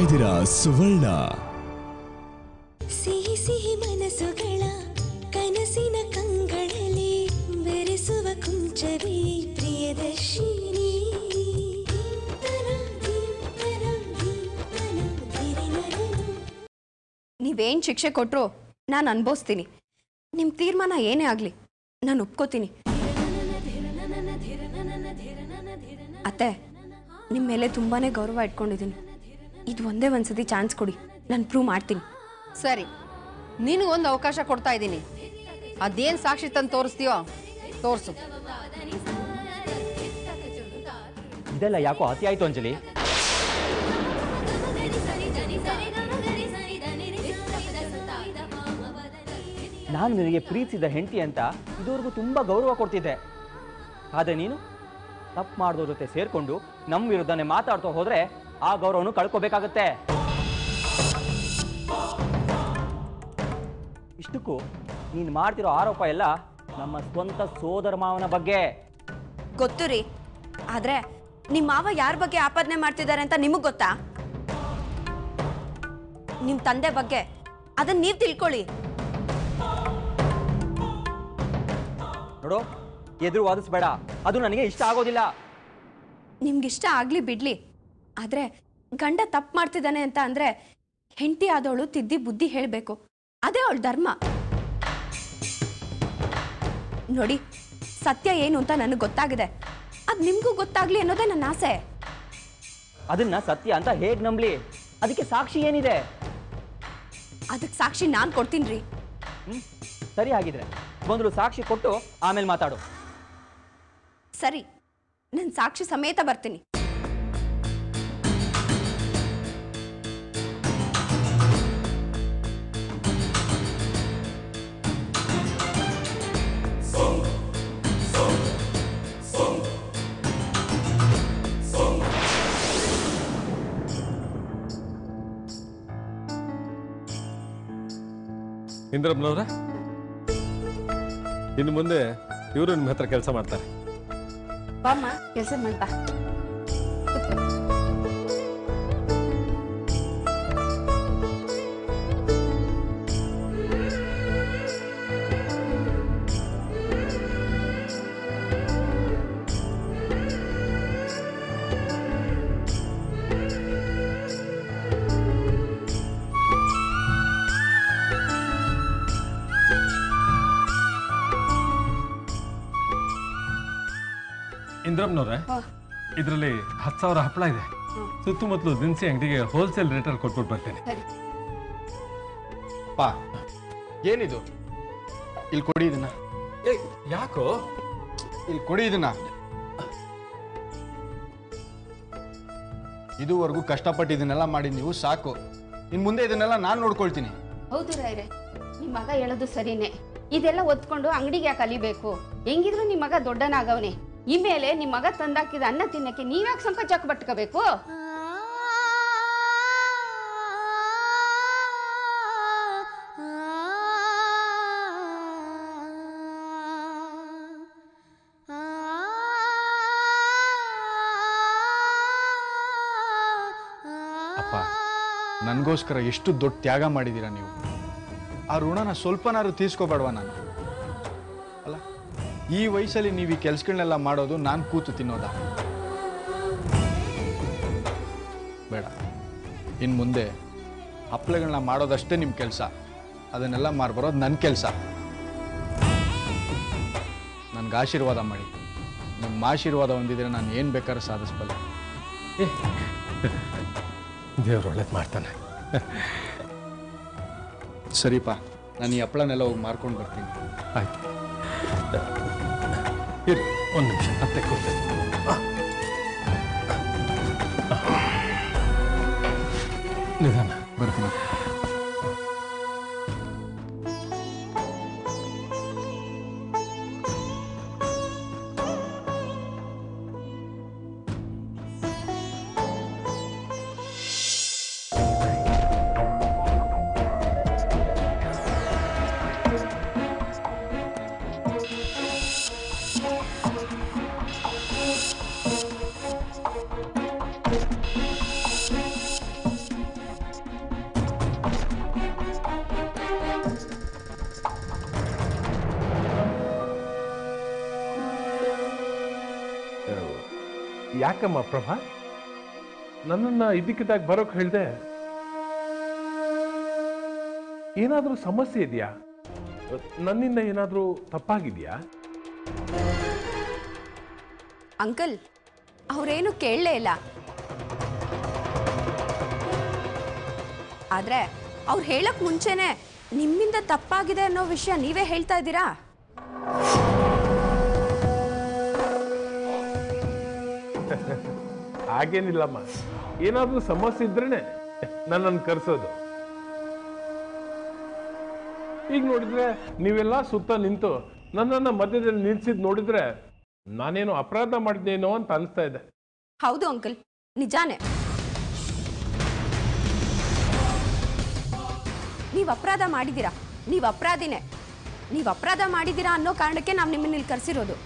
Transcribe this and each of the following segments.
ಇದ್ದೀರಾ ಸುವರ್ಣ ಸಿಹಿ ಸಿಹಿ ಮನಸ್ಸುಗಳ ಕನಸಿನ ಕಂಗಳಲ್ಲಿ ಬೆರೆಸುವ ಕುಂಚವೇ ಪ್ರಿಯದರ್ಶಿನಿ ಧೀಂತನ, ಧೀಂತನ, ಧೀಂತನ, ಧಿರಿನರನು. ನೀವೇನು ಶಿಕ್ಷೆ ಕೊಟ್ಟರು ನಾನು ಅನುಭವಿಸ್ತೀನಿ ನಿಮ್ಮ ತೀರ್ಮಾನ ಏನೇ ಆಗಲಿ ನಾನು ಒಪ್ಕೋತೀನಿ ಅತ್ತೆ ನಿಮ್ಮ ಮೇಲೆ ತುಂಬಾ ಗೌರವ ಇಟ್ಕೊಂಡಿದ್ದೀನಿ ಇದು ಒಂದೇ ಒಂದ್ಸತಿ ಚಾನ್ಸ್ ಕೊಡಿ ನಾನು ಪ್ರೂವ್ ಮಾಡ್ತೀನಿ ಸರಿ ನಿನಗೊಂದು ಅವಕಾಶ ಕೊಡ್ತಾ ಇದ್ದೀನಿ ಅದೇನು ಸಾಕ್ಷಿ ತಂದು ತೋರಿಸ್ತೀಯೋ ತೋರಿಸು ಇದೆಲ್ಲ ಯಾಕೋ ಅತಿ ಆಯ್ತು ಅಂಜಲಿ ನಾನು ನಿನಗೆ ಪ್ರೀತಿಸಿದ ಹೆಂಡತಿ ಅಂತ ಇದುವರೆಗೂ ತುಂಬಾ ಗೌರವ ಕೊಡ್ತಿದ್ದೆ ಆದರೆ ನೀನು ತಪ್ಪು ಮಾಡಿದವ್ರ ಜೊತೆ ಸೇರ್ಕೊಂಡು ನಮ್ಮ ವಿರುದ್ಧನೇ ಮಾತಾಡ್ತಾ ಹೋದ್ರೆ ಆ ಗೌರವನು ಕಳ್ಕೋಬೇಕಾಗತ್ತೆ ಇಷ್ಟಕ್ಕೂ ನೀನು ಮಾಡ್ತಿರೋ ಆರೋಪ ಎಲ್ಲ ನಮ್ಮ ಸ್ವಂತ ಸೋದರ ಮಾವನ ಬಗ್ಗೆ ಗೊತ್ತು ರೀ ಆದರೆ ನಿಮ್ಮ ಮಾವ ಯಾರ ಬಗ್ಗೆ ಆಪಾದನೆ ಮಾಡ್ತಿದ್ದಾರೆ ಅಂತ ನಿಮಗೆ ಗೊತ್ತಾ ನಿಮ್ಮ ತಂದೆ ಬಗ್ಗೆ ಅದನ್ನ ನೀವು ತಿಳ್ಕೊಳ್ಳಿ ನೋಡು ಎದುರು ವಾದಿಸ್ಬೇಡ ಅದು ನನಗೆ ಇಷ್ಟ ಆಗೋದಿಲ್ಲ ನಿಮ್ಗಿಷ್ಟ ಆಗ್ಲಿ ಬಿಡ್ಲಿ ಆದ್ರೆ ಗಂಡ ತಪ್ಪು ಮಾಡ್ತಿದ್ದಾನೆ ಅಂತ ಅಂದ್ರೆ ಹೆಂಡತಿ ಆದವಳು ತಿದ್ದಿ ಬುದ್ಧಿ ಹೇಳಬೇಕು ಅದೇ ಅವಳ ಧರ್ಮ ನೋಡಿ ಸತ್ಯ ಏನು ಅಂತ ನನಗೆ ಗೊತ್ತಾಗಿದೆ ಅದು ನಿಮಗೂ ಗೊತ್ತಾಗ್ಲಿ ಅನ್ನೋದೇ ನನ್ನ ಆಸೆ ಅದನ್ನ ಸತ್ಯ ಅಂತ ಹೇಗ್ ನಂಬ್ಲಿ ಅದಕ್ಕೆ ಸಾಕ್ಷಿ ಏನಿದೆ ಅದಕ್ಕೆ ಸಾಕ್ಷಿ ನಾನು ಕೊಡ್ತೀನಿ ರೀ ಹ್ಮ್ ಸರಿ ಹಾಗಿದ್ರೆ ಮೊದಲು ಸಾಕ್ಷಿ ಕೊಟ್ಟು ಆಮೇಲೆ ಮಾತಾಡು ಸರಿ ನಾನು ಸಾಕ್ಷಿ ಸಮೇತ ಬರ್ತೀನಿ ಇಂದ್ರಮ್ಮನವ್ರೆ ಇನ್ನು ಮುಂದೆ ಇವರು ನಿಮ್ಮ ಹತ್ರ ಕೆಲಸ ಮಾಡ್ತಾರೆ ಬಾಮ್ಮ ಕೆಲಸ ಮಾಡ್ಬಾ ಇಂದ್ರಮ್ಮನವ್ರೆ ಇದರಲ್ಲಿ ಹತ್ತು ಸಾವಿರ ಹಪ್ಪಳ ಇದೆ ಸುತ್ತಮುತ್ತಲು ದಿನಸಿ ಅಂಗಡಿಗೆ ಹೋಲ್ಸೇಲ್ ರೇಟಲ್ಲಿ ಕೊಟ್ಬಿಟ್ಟು ಬರ್ತೇನೆ ಪಾ ಏನಿದು ಇಲ್ಲಿ ಕೊಡಿ ಇದನ್ನ ಏ ಯಾಕೋ ಇಲ್ಲಿ ಕೊಡಿ ಇದನ್ನ ಇದುವರೆಗೂ ಕಷ್ಟಪಟ್ಟು ಇದನ್ನೆಲ್ಲ ಮಾಡಿ ನೀವು ಸಾಕು ಇನ್ ಮುಂದೆ ಇದನ್ನೆಲ್ಲ ನಾನು ನೋಡ್ಕೊಳ್ತೀನಿ ಹೌದು ರಾಯ್ರೆ ನಿಮ್ಮ ಮಗ ಹೇಳೋದು ಸರಿನೇ ಇದೆಲ್ಲ ಒತ್ಕೊಂಡು ಅಂಗಡಿಗೆ ಯಾಕೆ ಅಲಿಬೇಕು ಹೆಂಗಿದ್ರು ನಿಮ್ಮ ಮಗ ದೊಡ್ಡನಾಗವನೆ ಇನ್ಮೇಲೆ ನಿಮ್ಮ ಮಗ ತಂದಾಕಿದ ಅನ್ನ ತಿನ್ನಕ್ಕೆ ನೀವ್ಯಾಕೆ ಸಂಕೋಚ ಪಟ್ಕೋಬೇಕು ಅಪ್ಪ ನನಗೋಸ್ಕರ ಎಷ್ಟು ದೊಡ್ಡ ತ್ಯಾಗ ಮಾಡಿದ್ದೀರಾ ನೀವು ಆ ಋಣನ ಸ್ವಲ್ಪನಾದ್ರು ತೀರ್ಸ್ಕೋಬೇಡವಾ ನಾನು ಅಲ್ಲ ಈ ವಯಸ್ಸಲ್ಲಿ ನೀವು ಈ ಕೆಲ್ಸಗಳನ್ನೆಲ್ಲ ಮಾಡೋದು ನಾನು ಕೂತು ತಿನ್ನೋದಾ ಬೇಡ ಇನ್ನು ಮುಂದೆ ಹಪ್ಪಳಗಳನ್ನ ಮಾಡೋದಷ್ಟೇ ನಿಮ್ಮ ಕೆಲಸ ಅದನ್ನೆಲ್ಲ ಮಾರ್ಬರೋದು ನನ್ನ ಕೆಲಸ ನನಗೆ ಆಶೀರ್ವಾದ ಮಾಡಿ ನಿಮ್ಮ ಆಶೀರ್ವಾದ ಹೊಂದಿದ್ರೆ ನಾನು ಏನು ಬೇಕಾದ್ರೂ ಸಾಧಿಸ್ಬಲ್ಲೆ ದೇವ್ರು ಒಳ್ಳೇದು ಮಾಡ್ತಾನೆ ಸರಿಪಾ ನಾನು ಈ ಹಪ್ಪಳನೆಲ್ಲ ಹೋಗಿ ಮಾರ್ಕೊಂಡು ಬರ್ತೀನಿ ಆಯ್ತು ಇರಿ ಒಂದು ನಿಮಿಷ ಅತ್ತೆ ಕೂತ ನಿಧಾನ ಬರ್ತೀನಿ ಯಾಕಮ್ಮ ಪ್ರಭಾ ನನ್ನನ್ನ ಇದಕ್ಕಿದ್ದಾಗ ಬರೋಕ್ ಹೇಳ್ದೆ ಏನಾದ್ರೂ ಸಮಸ್ಯೆ ಇದೆಯಾ ನನ್ನಿಂದ ಏನಾದ್ರೂ ತಪ್ಪಾಗಿದೆಯಾ ಅಂಕಲ್ ಅವ್ರೇನು ಕೇಳಲೇ ಇಲ್ಲ ಆದ್ರೆ ಅವ್ರು ಹೇಳಕ್ ಮುಂಚೆನೆ ನಿಮ್ಮಿಂದ ತಪ್ಪಾಗಿದೆ ಅನ್ನೋ ವಿಷಯ ನೀವೇ ಹೇಳ್ತಾ ಇದ್ದೀರಾ ಹಾಗೇನಿಲ್ಲಮ್ಮ ಏನಾದ್ರೂ ಸಮಸ್ಯೆ ಇದ್ರೇನೆ ನನ್ನನ್ನು ಕರೆಸೋದು ಈಗ ನೋಡಿದ್ರೆ ನೀವೆಲ್ಲ ಸುತ್ತ ನಿಂತು ನನ್ನನ್ನ ಮಧ್ಯದಲ್ಲಿ ನಿಲ್ಸಿದ್ ನೋಡಿದ್ರೆ ನಾನೇನು ಅಪರಾಧ ಮಾಡಿದ್ದೇನೋ ಅಂತ ಅನಿಸ್ತಾ ಇದೆ ಹೌದು ಅಂಕಲ್ ನಿಜಾನೇ ನೀವು ಅಪರಾಧ ಮಾಡಿದ್ದೀರಾ ನೀವು ಅಪರಾಧಿನೇ ನೀವು ಅಪರಾಧ ಮಾಡಿದ್ದೀರಾ ಅನ್ನೋ ಕಾರಣಕ್ಕೆ ನಾವು ನಿಮ್ಮನ್ನ ಇಲ್ಲಿ ಕರೆಸಿರೋದು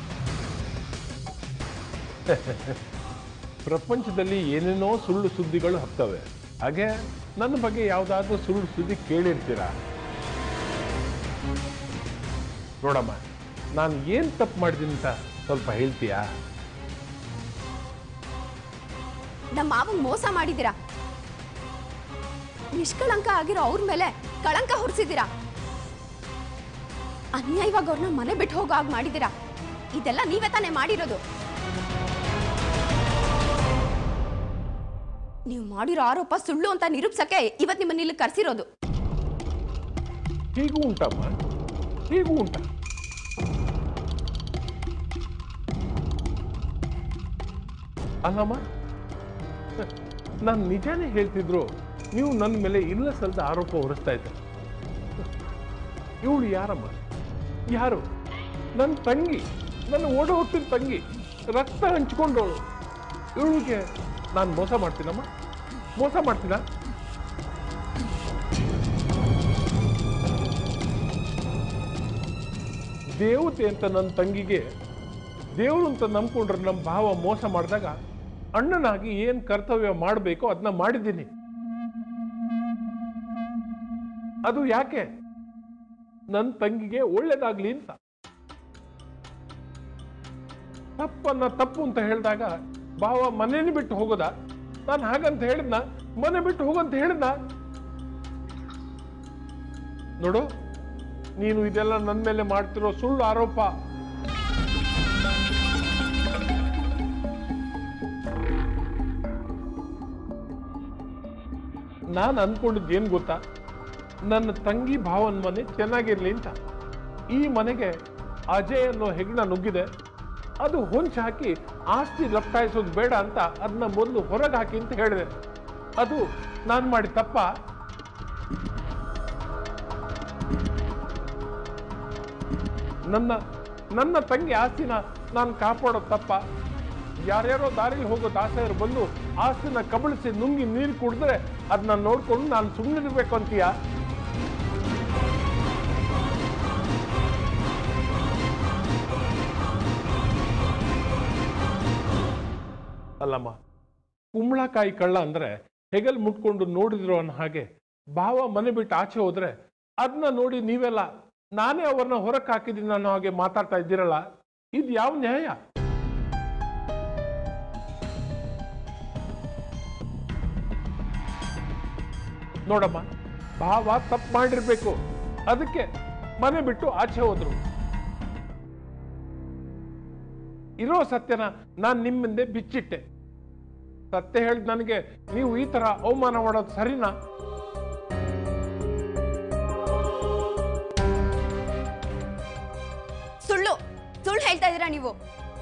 ಪ್ರಪಂಚದಲ್ಲಿ ಏನೇನೋ ಸುಳ್ಳು ಸುದ್ದಿಗಳು ಹತ್ತವೆ ಹಾಗೆ ನನ್ನ ಬಗ್ಗೆ ಯಾವುದಾದ್ರೂ ಸುಳ್ಳು ಸುದ್ದಿ ಕೇಳಿರ್ತೀರಾ ನೋಡಮ್ಮ ನಾನು ಏನು ತಪ್ಪು ಮಾಡಿದ್ದೀನಿ ಅಂತ ಸ್ವಲ್ಪ ಹೇಳ್ತೀಯಾ ನಮ್ಮ ಮಾವಂಗ್ ಮೋಸ ಮಾಡಿದ್ದೀರಾ ನಿಷ್ಕಳಂಕ ಆಗಿರೋ ಅವ್ರ ಮೇಲೆ ಕಳಂಕ ಹೊರಿಸಿದ್ದೀರಾ ಅನ್ಯಾಯವಾಗಿ ಅವ್ರನ್ನ ಮನೆ ಬಿಟ್ಟು ಹೋಗೋ ಹಾಗೆ ಮಾಡಿದ್ದೀರಾ ಇದೆಲ್ಲ ನೀವೇ ತಾನೇ ಮಾಡಿರೋದು ನೀವು ಮಾಡಿರೋ ಆರೋಪ ಸುಳ್ಳು ಅಂತ ನಿರೂಪಿಸಕ್ಕೆ ಇವತ್ತು ನಿಮ್ಮನ್ನ ಇಲ್ಲಿ ಕರೆಸಿರೋದು ಹೀಗೂ ಉಂಟಮ್ಮ ಹೀಗೂ ಉಂಟ ಅಲ್ಲಮ್ಮ ನಾನು ನಿಜಾನೇ ಹೇಳ್ತಿದ್ರು ನೀವು ನನ್ನ ಮೇಲೆ ಇಲ್ಲ ಸಲ್ಲದ ಆರೋಪ ಹೊರಿಸ್ತಾ ಇದ್ದ ಇವಳು ಯಾರಮ್ಮ ಯಾರು ನನ್ನ ತಂಗಿ ನನ್ನ ಓಡ ಹುಟ್ಟಿದ ತಂಗಿ ರಕ್ತ ಹಂಚ್ಕೊಂಡವಳು ಇವಳಿಗೆ ನಾನು ಮೋಸ ಮಾಡ್ತೀನಮ್ಮ ಮೋಸ ಮಾಡ್ತೀನಾ ದೇವತೆ ಅಂತ ನನ್ನ ತಂಗಿಗೆ ದೇವರು ಅಂತ ನಂಬ್ಕೊಂಡ್ರೆ ನಮ್ಮ ಭಾವ ಮೋಸ ಮಾಡಿದಾಗ ಅಣ್ಣನಾಗಿ ಏನ್ ಕರ್ತವ್ಯ ಮಾಡಬೇಕೋ ಅದನ್ನ ಮಾಡಿದ್ದೀನಿ ಅದು ಯಾಕೆ ನನ್ನ ತಂಗಿಗೆ ಒಳ್ಳೇದಾಗ್ಲಿ ಅಂತ ತಪ್ಪನ್ನ ತಪ್ಪು ಅಂತ ಹೇಳಿದಾಗ ಭಾವ ಮನೇಲಿ ಬಿಟ್ಟು ಹೋಗೋದ ನಾನು ಹಾಗಂತ ಹೇಳಿದ್ನ ಮನೆ ಬಿಟ್ಟು ಹೋಗಂತ ಹೇಳಿದ್ನ ನೋಡು ನೀನು ಇದೆಲ್ಲ ನನ್ನ ಮೇಲೆ ಮಾಡ್ತಿರೋ ಸುಳ್ಳು ಆರೋಪ ನಾನು ಅನ್ಕೊಂಡಿದ್ದು ಏನ್ ಗೊತ್ತಾ ನನ್ನ ತಂಗಿ ಭಾವನ ಮನೆ ಚೆನ್ನಾಗಿರ್ಲಿ ಅಂತ ಈ ಮನೆಗೆ ಅಜಯ್ ಅನ್ನೋ ಹೆಗ್ಣ ನುಗ್ಗಿದೆ ಅದು ಹೊಂಚ್ ಹಾಕಿ ಆಸ್ತಿ ಲಪ್ಟಾಯಿಸೋದು ಬೇಡ ಅಂತ ಅದನ್ನ ಮೊದಲು ಹೊರಗೆ ಹಾಕಿ ಅಂತ ಹೇಳಿದೆ ಅದು ನಾನು ಮಾಡಿ ತಪ್ಪ ನನ್ನ ನನ್ನ ತಂಗಿ ಆಸ್ತಿನ ನಾನು ಕಾಪಾಡೋ ತಪ್ಪ ಯಾರ್ಯಾರೋ ದಾರಿಲಿ ಹೋಗೋ ದಾಸರು ಬಂದು ಆಸ್ತಿನ ಕಬಳಿಸಿ ನುಂಗಿ ನೀರು ಕುಡಿದ್ರೆ ಅದನ್ನ ನೋಡ್ಕೊಂಡು ನಾನು ಸುಮ್ಮನಿರ್ಬೇಕು ಅಂತೀಯ ಅಲ್ಲಮ್ಮ ಕುಂಬಳಕಾಯಿ ಕಳ್ಳ ಅಂದ್ರೆ ಹೆಗಲ್ ಮುಟ್ಕೊಂಡು ನೋಡಿದ್ರು ಅನ್ನೋ ಹಾಗೆ ಭಾವ ಮನೆ ಬಿಟ್ಟು ಆಚೆ ಹೋದ್ರೆ ಅದನ್ನ ನೋಡಿ ನೀವೆಲ್ಲ ನಾನೇ ಅವ್ರನ್ನ ಹೊರಕ್ಕೆ ಹಾಕಿದ್ದೀನಿ ಅನ್ನೋ ಹಾಗೆ ಮಾತಾಡ್ತಾ ಇದ್ದೀರಲ್ಲ ಇದು ಯಾವ ನ್ಯಾಯ ನೋಡಮ್ಮ ಭಾವ ತಪ್ಪು ಮಾಡಿರ್ಬೇಕು ಅದಕ್ಕೆ ಮನೆ ಬಿಟ್ಟು ಆಚೆ ಹೋದ್ರು ಇರೋ ಸತ್ಯನ ನಾನು ನಿಮ್ಮಿಂದೆ ಬಿಚ್ಚಿಟ್ಟೆ ಸತ್ಯ ಹೇಳಿದ ನನಗೆ ನೀವು ಈ ತರ ಅವಮಾನ ಮಾಡೋದು ಸರಿನಾ ಸುಳ್ಳು ಸುಳ್ಳು ಹೇಳ್ತಾ ಇದ್ದೀರಾ ನೀವು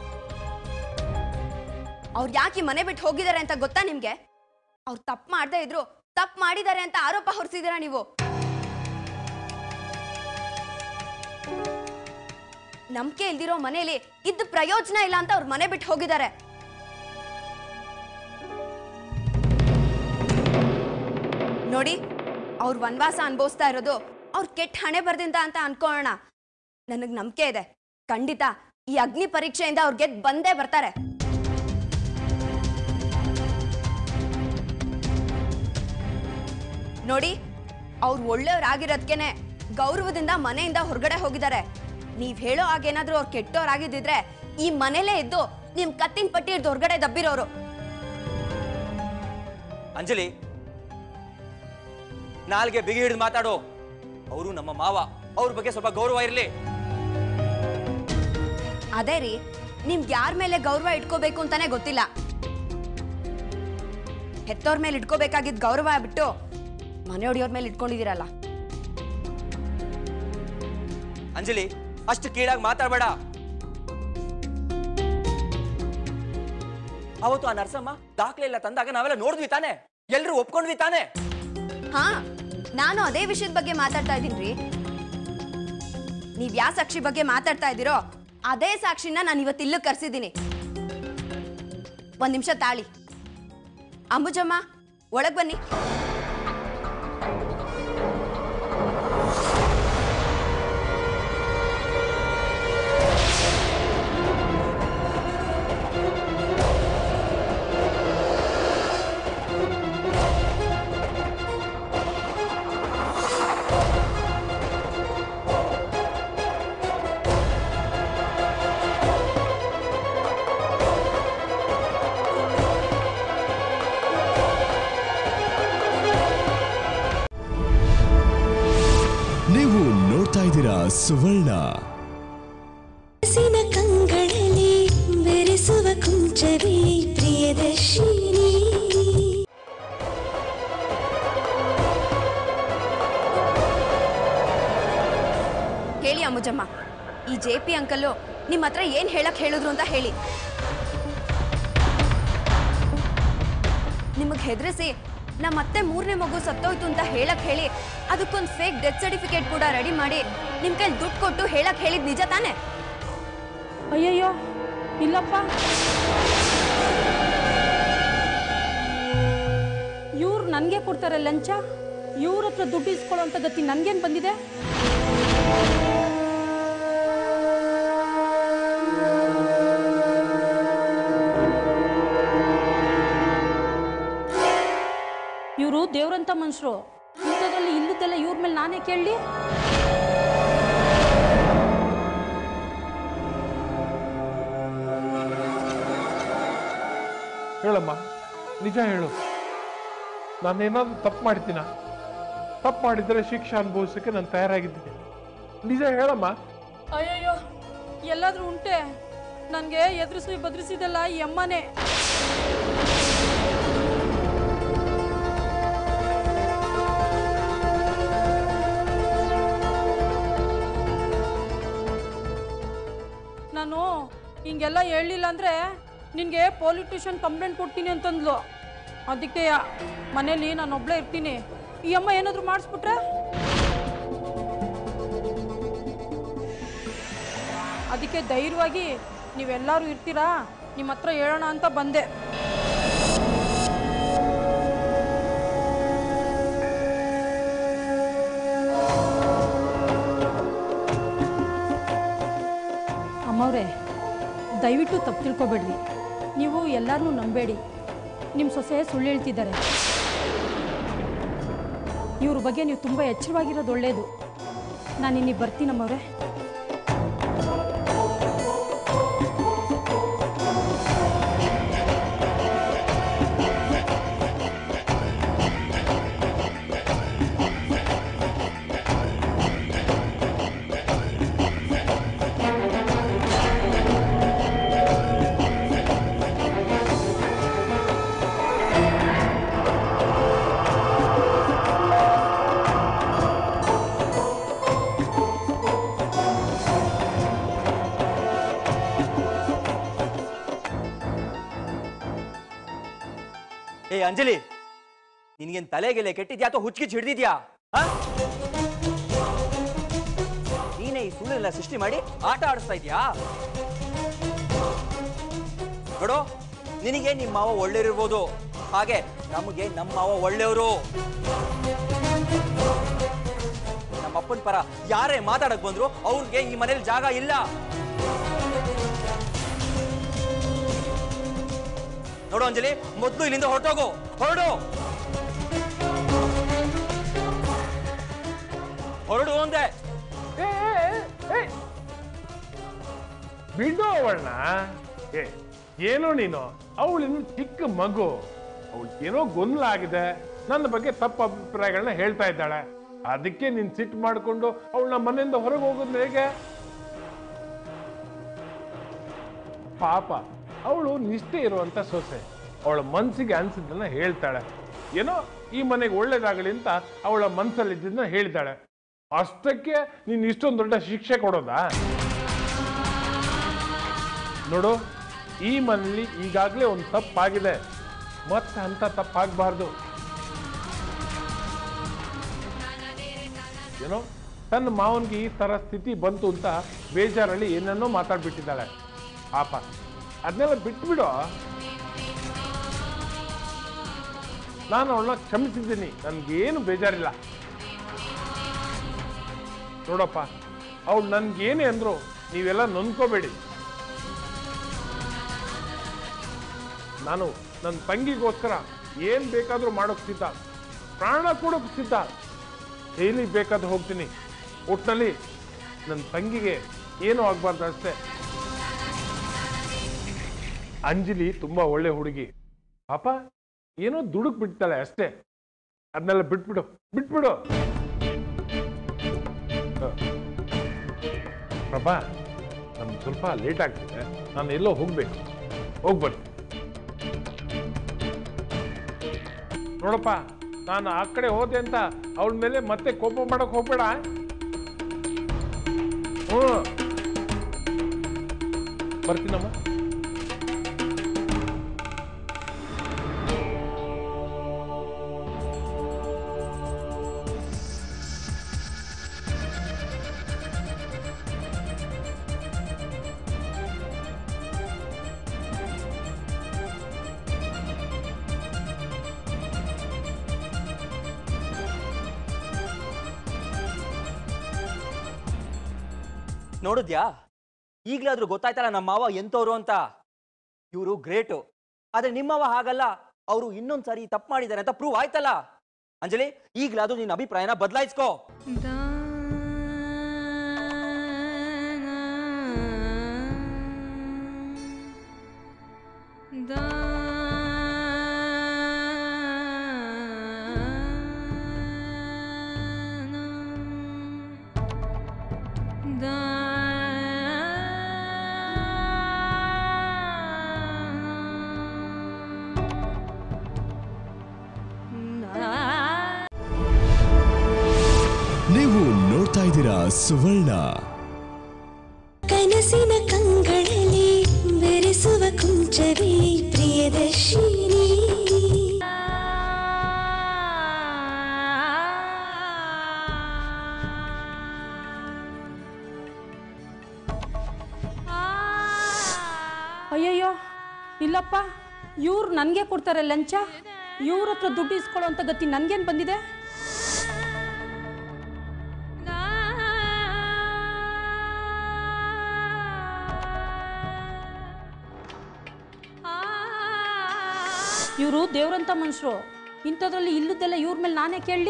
ಅವ್ರು ಯಾಕೆ ಮನೆ ಬಿಟ್ಟು ಹೋಗಿದ್ದಾರೆ ಅಂತ ಗೊತ್ತಾ ನಿಮ್ಗೆ ಅವ್ರು ತಪ್ಪು ಮಾಡ್ತಾ ಇದ್ರು ತಪ್ಪು ಮಾಡಿದ್ದಾರೆ ಅಂತ ಆರೋಪ ಹೊರಿಸಿದ್ದೀರಾ ನೀವು ನಂಬಿಕೆ ಇಲ್ದಿರೋ ಮನೆಯಲ್ಲಿ ಇದ್ದು ಪ್ರಯೋಜನ ಇಲ್ಲ ಅಂತ ಅವ್ರು ಮನೆ ಬಿಟ್ಟು ಹೋಗಿದ್ದಾರೆ ನೋಡಿ ಅವ್ರ ವನವಾಸ ಅನುಭವಿಸ್ತಾ ಇರೋದು ಅವ್ರ ಕೆಟ್ಟ ಹಣೆ ಬರ್ದಿಂದ ಅಂತ ಅನ್ಕೊಳ್ಳೋಣ ನನಗ್ ನಂಬಿಕೆ ಇದೆ ಖಂಡಿತ ಈ ಅಗ್ನಿ ಪರೀಕ್ಷೆಯಿಂದ ಅವ್ರು ಗೆದ್ದು ಬಂದೇ ಬರ್ತಾರೆ ನೋಡಿ ಅವ್ರು ಒಳ್ಳೆಯವ್ರಾಗಿರೋದ್ಕೆನೆ ಗೌರವದಿಂದ ಮನೆಯಿಂದ ಹೊರಗಡೆ ಹೋಗಿದ್ದಾರೆ ನೀವ್ ಹೇಳೋ ಹಾಗೇನಾದ್ರೂ ಅವ್ರು ಕೆಟ್ಟೋರಾಗಿದ್ದಿದ್ರೆ ಈ ಮನೇಲೇ ಇದ್ದು ನಿಮ್ ಕತ್ತಿನ ಪಟ್ಟಿ ಹಿಡ್ದು ಹೊರಗಡೆ ದಬ್ಬಿರೋರು ಅಂಜಲಿ ನಾಲ್ಗೆ ಬಿಗಿ ಹಿಡಿದು ಮಾತಾಡು ಅವರು ನಮ್ಮ ಮಾವ ಅವ್ರ ಬಗ್ಗೆ ಸ್ವಲ್ಪ ಗೌರವ ಇರಲಿ ಅದೇ ರೀ ನಿಮ್ಗೆ ಯಾರ ಮೇಲೆ ಗೌರವ ಇಟ್ಕೋಬೇಕು ಅಂತಾನೆ ಗೊತ್ತಿಲ್ಲ ಹೆತ್ತೋರ್ ಮೇಲೆ ಇಟ್ಕೋಬೇಕಾಗಿದ್ ಗೌರವ ಬಿಟ್ಟು ಮನೆಯೊಡೆಯೋರ್ ಮೇಲೆ ಇಟ್ಕೊಂಡಿದ್ದೀರಲ್ಲ ಅಂಜಲಿ ಅಷ್ಟು ಕೀಳಾಗಿ ಮಾತಾಡಬೇಡ ಅವತ್ತು ಆ ನರ್ಸಮ್ಮ ದಾಖಲೆ ಎಲ್ಲ ತಂದಾಗ ನಾವೆಲ್ಲ ನೋಡಿದ್ವಿ ತಾನೆ ಎಲ್ರು ಒಪ್ಕೊಂಡ್ವಿ ತಾನೆ ಹಾ ನಾನು ಅದೇ ವಿಷಯದ ಬಗ್ಗೆ ಮಾತಾಡ್ತಾ ಇದ್ದೀನಿ ನೀವ್ ಯಾವ ಸಾಕ್ಷಿ ಬಗ್ಗೆ ಮಾತಾಡ್ತಾ ಇದ್ದೀರೋ ಅದೇ ಸಾಕ್ಷಿನ ನಾನು ಇವತ್ತು ಇಲ್ಲೂ ಕರ್ಸಿದ್ದೀನಿ ಒಂದ್ ನಿಮಿಷ ತಾಳಿ ಅಂಬುಜಮ್ಮ ಒಳಗ್ ಬನ್ನಿ ನೀವು ನೋಡ್ತಾ ಇದ್ದೀರಾ ಸುವರ್ಣ ಹಸಿನ ಕಂಗಳಲ್ಲಿ ಬೆರೆಸುವ ಕುಂಚವೇ ಪ್ರಿಯದರ್ಶಿನಿ ಹೇಳಿ ಅಂಬುಜಮ್ಮ ಈ ಜೆ ಪಿ ಅಂಕಲ್ಲು ನಿಮ್ಮ ಹತ್ರ ಏನ್ ಹೇಳಕ್ ಹೇಳಿದ್ರು ಅಂತ ಹೇಳಿ ನಿಮಗೆ ಹೆದರಿಸಿ ನಮ್ಮ ಮತ್ತೆ ಮೂರನೇ ಮಗು ಸತ್ತೋಯ್ತು ಅಂತ ಹೇಳಕ್ ಹೇಳಿ ಅದಕ್ಕೊಂದು ಫೇಕ್ ಡೆತ್ ಸರ್ಟಿಫಿಕೇಟ್ ಕೂಡ ರೆಡಿ ಮಾಡಿ ನಿಮ್ ಕೈಲಿ ದುಡ್ಡು ಕೊಟ್ಟು ಹೇಳಕ್ ಹೇಳಿದ್ ನಿಜ ತಾನೆ ಅಯ್ಯಯ್ಯೋ ಇಲ್ಲಪ್ಪ ಇವ್ರು ನನಗೆ ಕೊಡ್ತಾರೆ ಲಂಚ ಇವ್ರ ಹತ್ರ ದುಡ್ಡು ಇಸ್ಕೊಳ್ಳೋಂಥ ಗತಿ ನನ್ಗೇನು ಬಂದಿದೆ ಇವರು ದೇವ್ರಂತ ಮನುಷ್ಯರು ಇಂಥದ್ರಲ್ಲಿ ಇಲ್ಲದೆಲ್ಲ ಇವ್ರ ಮೇಲೆ ನಾನೇ ಕೇಳಲಿ ಹೇಳಮ್ಮ ನಿಜ ಹೇಳು ನಾನೇನಾದ್ರೂ ತಪ್ಪು ಮಾಡ್ತೀನ ತಪ್ಪು ಮಾಡಿದ್ರೆ ಶಿಕ್ಷೆ ಅನುಭವಿಸಕ್ಕೆ ನಾನು ತಯಾರಾಗಿದ್ದೀನಿ ನಿಜ ಹೇಳಮ್ಮ ಅಯ್ಯಯ್ಯೋ ಎಲ್ಲಾದ್ರೂ ಉಂಟೆ ನನಗೆ ಎದುರಿಸಿ ಬದ್ರಿಸಿದಲ್ಲ ಈ ಅಮ್ಮನೇ ನಾನು ಹಿಂಗೆಲ್ಲ ಹೇಳಲಿಲ್ಲ ಅಂದರೆ ನಿನಗೆ ಪೊಲೀಸ್ ಸ್ಟೇಷನ್ ಕಂಪ್ಲೇಂಟ್ ಕೊಡ್ತೀನಿ ಅಂತಂದ್ಲು ಅದಕ್ಕೆ ಮನೇಲಿ ನಾನು ಒಬ್ಳೇ ಇರ್ತೀನಿ ಈ ಅಮ್ಮ ಏನಾದರೂ ಮಾಡಿಸ್ಬಿಟ್ರೆ ಅದಕ್ಕೆ ಧೈರ್ಯವಾಗಿ ನೀವೆಲ್ಲರೂ ಇರ್ತೀರಾ ನಿಮ್ಮ ಹತ್ರ ಹೇಳೋಣ ಅಂತ ಬಂದೆ ಅಮ್ಮವ್ರೆ ದಯವಿಟ್ಟು ತಪ್ಪು ತಿಳ್ಕೊಬೇಡ್ರಿ ನೀವು ಎಲ್ಲರನ್ನೂ ನಂಬೇಡಿ ನಿಮ್ಮ ಸೊಸೆ ಸುಳ್ಳು ಹೇಳ್ತಿದ್ದಾರೆ ಇವ್ರ ಬಗ್ಗೆ ನೀವು ತುಂಬ ಎಚ್ಚರವಾಗಿರೋದು ಒಳ್ಳೆಯದು ನಾನು ಇನ್ನಿಗೆ ಬರ್ತೀನಮ್ಮವ್ರೆ ಏ ಅಂಜಲಿ ನಿನ್ಗೇನ್ ತಲೆಗೆಲೆ ಕೆಟ್ಟಿದ್ಯಾ ಅಥವಾ ಹುಚ್ಚಿಗೆ ಹಿಡ್ದಿದ್ಯಾ ಆ? ನೀನೇ ಈ ಸುಳ್ಳೆಲ್ಲ ಸೃಷ್ಟಿ ಮಾಡಿ ಆಟ ಆಡಿಸ್ತಾ ಇದ್ಯಾ ನೋಡು ನಿನಗೆ ನಿಮ್ಮ ಮಾವ ಒಳ್ಳೆಯರಿರ್ಬೋದು ಹಾಗೆ ನಮಗೆ ನಮ್ಮ ಮಾವ ಒಳ್ಳೆಯವರು ನಮ್ಮ ಅಪ್ಪನ ಪರ ಯಾರೇ ಮಾತಾಡಕ್ ಬಂದ್ರು ಅವ್ರಿಗೆ ಈ ಮನೇಲಿ ಜಾಗ ಇಲ್ಲ ನೋಡು ಅಂಜಲಿ ಮೊದಲು ಇಲ್ಲಿಂದ ಹೊರಟೋಗು ಹೊರಡು ಹೊರಡು ಅಂದೆ ಬಿಡು ಅವಳನ್ನ ಏ ಏನೋ ನೀನು ಅವಳಿನ್ನು ಚಿಕ್ಕ ಮಗು ಅವಳು ಏನೋ ಗೊಂದಲ ಆಗಿದೆ ನನ್ನ ಬಗ್ಗೆ ತಪ್ಪು ಅಭಿಪ್ರಾಯಗಳನ್ನ ಹೇಳ್ತಾ ಇದ್ದಾಳೆ ಅದಕ್ಕೆ ನೀನ್ ಸಿಟ್ಟು ಮಾಡಿಕೊಂಡು ಅವಳನ್ನ ಮನೆಯಿಂದ ಹೊರಗೆ ಹೋಗೋದು ಹೇಗೆ ಪಾಪ ಅವಳು ನಿಷ್ಠೆ ಇರುವಂತ ಸೊಸೆ ಅವಳ ಮನ್ಸಿಗೆ ಅನ್ಸಿದ್ದನ್ನ ಹೇಳ್ತಾಳೆ ಏನೋ ಈ ಮನೆಗೆ ಒಳ್ಳೇದಾಗಲಿ ಅಂತ ಅವಳ ಮನ್ಸಲ್ಲಿ ಇದ್ದನ್ನ ಹೇಳ್ತಾಳೆ ಅಷ್ಟಕ್ಕೆ ನೀನ್ ಇಷ್ಟೊಂದು ದೊಡ್ಡ ಶಿಕ್ಷೆ ಕೊಡೋದಾ ನೋಡು ಈ ಮನೇಲಿ ಈಗಾಗಲೇ ಒಂದು ತಪ್ಪಾಗಿದೆ ಮತ್ತೆ ಅಂತ ತಪ್ಪಾಗಬಾರ್ದು ಏನೋ ತನ್ನ ಮಾವನಿಗೆ ಈ ತರ ಸ್ಥಿತಿ ಬಂತು ಅಂತ ಬೇಜಾರಲ್ಲಿ ಏನನ್ನೋ ಮಾತಾಡ್ಬಿಟ್ಟಿದ್ದಾಳೆ ಪಾಪ ಅದನ್ನೆಲ್ಲ ಬಿಟ್ಬಿಡು ನಾನು ಅವಳನ್ನ ಕ್ಷಮಿಸಿದ್ದೀನಿ ನನ್ಗೇನು ಬೇಜಾರಿಲ್ಲ ನೋಡಪ್ಪ ಅವಳು ನನ್ಗೇನೇ ಅಂದ್ರು ನೀವೆಲ್ಲ ನೊಂದ್ಕೋಬೇಡಿ ನಾನು ನನ್ನ ತಂಗಿಗೋಸ್ಕರ ಏನ್ ಬೇಕಾದ್ರೂ ಮಾಡೋಕ್ ಸಿದ್ಧ ಪ್ರಾಣ ಕೊಡೋಕ್ ಸಿದ್ಧ ಡೈಲಿ ಬೇಕಾದ್ರೆ ಹೋಗ್ತೀನಿ ಒಟ್ನಲ್ಲಿ ನನ್ನ ತಂಗಿಗೆ ಏನೂ ಆಗ್ಬಾರ್ದು ಅಷ್ಟೇ ಅಂಜಲಿ ತುಂಬಾ ಒಳ್ಳೆ ಹುಡುಗಿ ಪಾಪ ಏನೋ ದುಡುಕ್ ಬಿಡ್ತಾಳೆ ಅಷ್ಟೇ ಅದನ್ನೆಲ್ಲ ಬಿಟ್ಬಿಡು ಬಿಟ್ಬಿಡು ಹ. ಪ್ರಭಾ ನಮ್ಗೆ ಸ್ವಲ್ಪ ಲೇಟ್ ಆಗ್ತಿದೆ ನಾನು ಎಲ್ಲೋ ಹೋಗ್ಬೇಕು ಹೋಗ್ಬರ್ತೀನಿ ನೋಡಪ್ಪ ನಾನು ಆ ಕಡೆ ಹೋದೆ ಅಂತ ಅವಳ ಮೇಲೆ ಮತ್ತೆ ಕೋಪ ಮಾಡಕ್ ಹೋಗ್ಬೇಡ ಹ್ಞೂ ಬರ್ತೀನಮ್ಮ ನೋಡಿದ್ಯಾ ಈಗಲಾದ್ರೂ ಗೊತ್ತಾಯ್ತಲ್ಲ ನಮ್ಮ ಮಾವ ಎಂತವ್ರು ಅಂತ ಇವರು ಗ್ರೇಟು ಆದ್ರೆ ನಿಮ್ಮವ ಹಾಗಲ್ಲ ಅವರು ಇನ್ನೊಂದ್ಸರಿ ತಪ್ಪು ಮಾಡಿದ್ದಾರೆ ಅಂತ ಪ್ರೂವ್ ಆಯ್ತಲ್ಲ ಅಂಜಲಿ ಈಗಲಾದ್ರೂ ನಿನ್ನ ಅಭಿಪ್ರಾಯನ ಬದಲಾಯಿಸ್ಕೋ ನೀವು ನೋಡ್ತಾ ಇದ್ದೀರಾ ಸುವರ್ಣ ಕನಸಿನ ಕಂಗಳಲ್ಲಿ ಬೆರೆಸುವ ಕುಂಚವೇ ಪ್ರಿಯದರ್ಶಿನಿ ಅಯ್ಯಯ್ಯೋ ಇಲ್ಲಪ್ಪ ಇವ್ರು ನನಗೆ ಕೊಡ್ತಾರೆ ಲಂಚ ಇವ್ರ ಹತ್ರ ದುಡ್ಡು ಇಸ್ಕೊಳ್ಳೋ ಅಂತ ಗತಿ ನನ್ಗೇನು ಬಂದಿದೆ ಇವರು ದೇವ್ರಂತ ಮನುಷ್ಯರು ಇಂಥದ್ರಲ್ಲಿ ಇಲ್ಲದೆಲ್ಲ ಇವ್ರ ಮೇಲೆ ನಾನೇ ಕೇಳಲಿ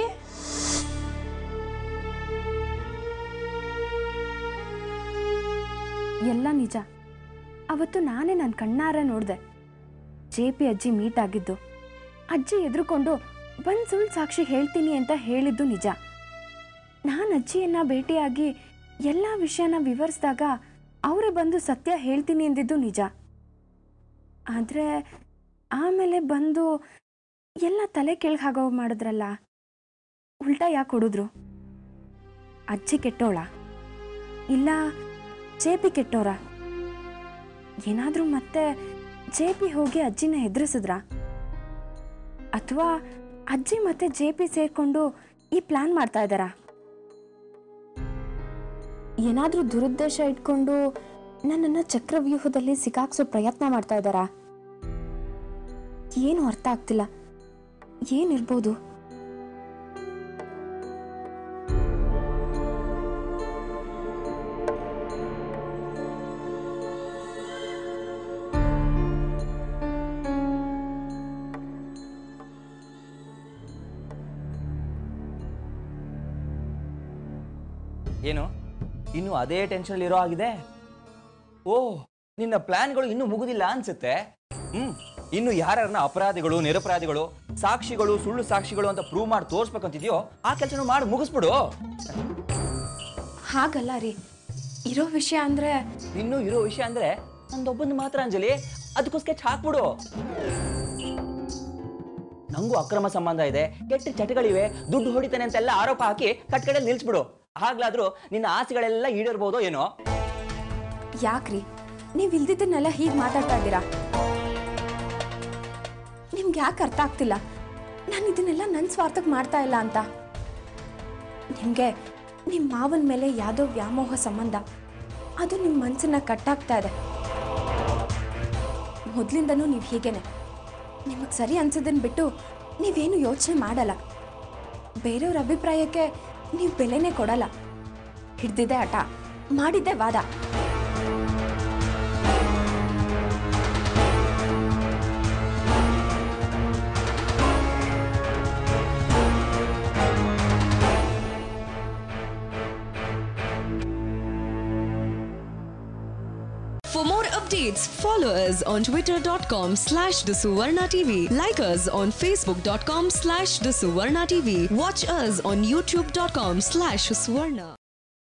ಎಲ್ಲ ನಿಜ ಅವತ್ತು ನಾನೇ ನನ್ನ ಕಣ್ಣಾರೆ ನೋಡಿದೆ ಜೆ ಪಿ ಅಜ್ಜಿ ಮೀಟ್ ಆಗಿದ್ದು ಅಜ್ಜಿ ಎದುರುಕೊಂಡು ಬಂದು ಸುಳ್ಳು ಸಾಕ್ಷಿ ಹೇಳ್ತೀನಿ ಅಂತ ಹೇಳಿದ್ದು ನಿಜ ನಾನು ಅಜ್ಜಿಯನ್ನ ಭೇಟಿಯಾಗಿ ಎಲ್ಲ ವಿಷಯನ ವಿವರಿಸಿದಾಗ ಅವರೇ ಬಂದು ಸತ್ಯ ಹೇಳ್ತೀನಿ ಎಂದಿದ್ದು ನಿಜ ಆದರೆ ಆಮೇಲೆ ಬಂದು ಎಲ್ಲ ತಲೆ ಕೆಳಗೆ ಹಾಗೋ ಮಾಡಿದ್ರಲ್ಲ ಉಲ್ಟಾ ಯಾಕೆ ಹೊಡಿದ್ರು ಅಜ್ಜಿ ಕೆಟ್ಟೋಳ ಇಲ್ಲ ಜೆ ಪಿ ಕೆಟ್ಟೋರ ಏನಾದರೂ ಮತ್ತೆ ಜೆ ಪಿ ಹೋಗಿ ಅಜ್ಜಿನ ಹೆದರಿಸಿದ್ರ ಅಥವಾ ಅಜ್ಜಿ ಮತ್ತೆ ಜೆ ಪಿ ಸೇರ್ಕೊಂಡು ಈ ಪ್ಲಾನ್ ಮಾಡ್ತಾ ಇದ್ದಾರಾ ಏನಾದರೂ ದುರುದ್ದೇಶ ಇಟ್ಕೊಂಡು ನನ್ನನ್ನು ಚಕ್ರವ್ಯೂಹದಲ್ಲಿ ಸಿಕ್ಕಾಕ್ಸೋ ಪ್ರಯತ್ನ ಮಾಡ್ತಾ ಇದ್ದಾರಾ ಏನು ಅರ್ಥ ಆಗ್ತಿಲ್ಲ ಏನಿರ್ಬೋದು ಏನು ಇನ್ನು ಅದೇ ಟೆನ್ಷನ್ ಇರೋ ಆಗಿದೆ ಓ ನಿನ್ನ ಪ್ಲಾನ್ಗಳು ಇನ್ನೂ ಮುಗುದಿಲ್ಲ ಅನ್ಸುತ್ತೆ ಹ್ಮ್ ಇನ್ನು ಯಾರನ್ನ ಅಪರಾಧಿಗಳು ನಿರಪರಾಧಿಗಳು ಸಾಕ್ಷಿಗಳು ಸುಳ್ಳು ಸಾಕ್ಷಿಗಳು ಅಂತ ಪ್ರೂವ್ ಮಾಡಿ ತೋರ್ಸ್ಬೇಕಂತಿದ್ಯೋ ಆ ಕೆಲಸನೂ ಮಾಡಿ ಮುಗಿಸ್ಬಿಡು ಹಾಗಲ್ಲ ರೀ ಇರೋ ವಿಷಯ ಅಂದರೆ ಇನ್ನು ಇರೋ ವಿಷಯ ಅಂದ್ರೆ ನಂದೊಬ್ಬಂದು ಮಾತ್ರ ಅಂಜಲಿ ಅದಕ್ಕೂ ಸ್ಕೆಚ್ ಹಾಕ್ಬಿಡು ನಂಗೂ ಅಕ್ರಮ ಸಂಬಂಧ ಇದೆ ಕೆಟ್ಟ ಚಟಗಳಿವೆ ದುಡ್ಡು ಹೊಡಿತಾನೆ ಅಂತೆಲ್ಲ ಆರೋಪ ಹಾಕಿ ಕಟ್ಕಡೆಯಲ್ಲಿ ನಿಲ್ಸ್ಬಿಡು ಆಗ್ಲಾದ್ರೂ ನಿನ್ನ ಆಸೆಗಳೆಲ್ಲ ಈಡೇರ್ಬೋದೋ ಏನೋ ಯಾಕ್ರಿ ನೀವು ಇಲ್ದಿದ್ದನ್ನೆಲ್ಲ ಹೀಗೆ ಮಾತಾಡ್ತಾ ಇದ್ದೀರಾ ನಿಮ್ಗೆ ಯಾಕೆ ಅರ್ಥ ಆಗ್ತಿಲ್ಲ ನಾನು ಇದನ್ನೆಲ್ಲ ನನ್ನ ಸ್ವಾರ್ಥಕ್ಕೆ ಮಾಡ್ತಾ ಇಲ್ಲ ಅಂತ ನಿಮಗೆ ನಿಮ್ಮ ಮಾವನ ಮೇಲೆ ಯಾವುದೋ ವ್ಯಾಮೋಹ ಸಂಬಂಧ ಅದು ನಿಮ್ಮ ಮನಸ್ಸನ್ನ ಕಟ್ಟಾಗ್ತಾ ಇದೆ ಮೊದಲಿಂದನೂ ನೀವು ಹೀಗೇನೆ ನಿಮಗೆ ಸರಿ ಅನ್ಸೋದನ್ನ ಬಿಟ್ಟು ನೀವೇನು ಯೋಚನೆ ಮಾಡಲ್ಲ ಬೇರೆಯವ್ರ ಅಭಿಪ್ರಾಯಕ್ಕೆ ನೀವು ಬೆಲೆನೇ ಕೊಡಲ್ಲ ಹಿಡ್ದಿದ್ದೆ ಆಟ ಮಾಡಿದ್ದೆ ವಾದ For more updates, follow us on twitter.com slash the Suvarna TV. Like us on facebook.com slash the Suvarna TV. Watch us on youtube.com slash Suvarna.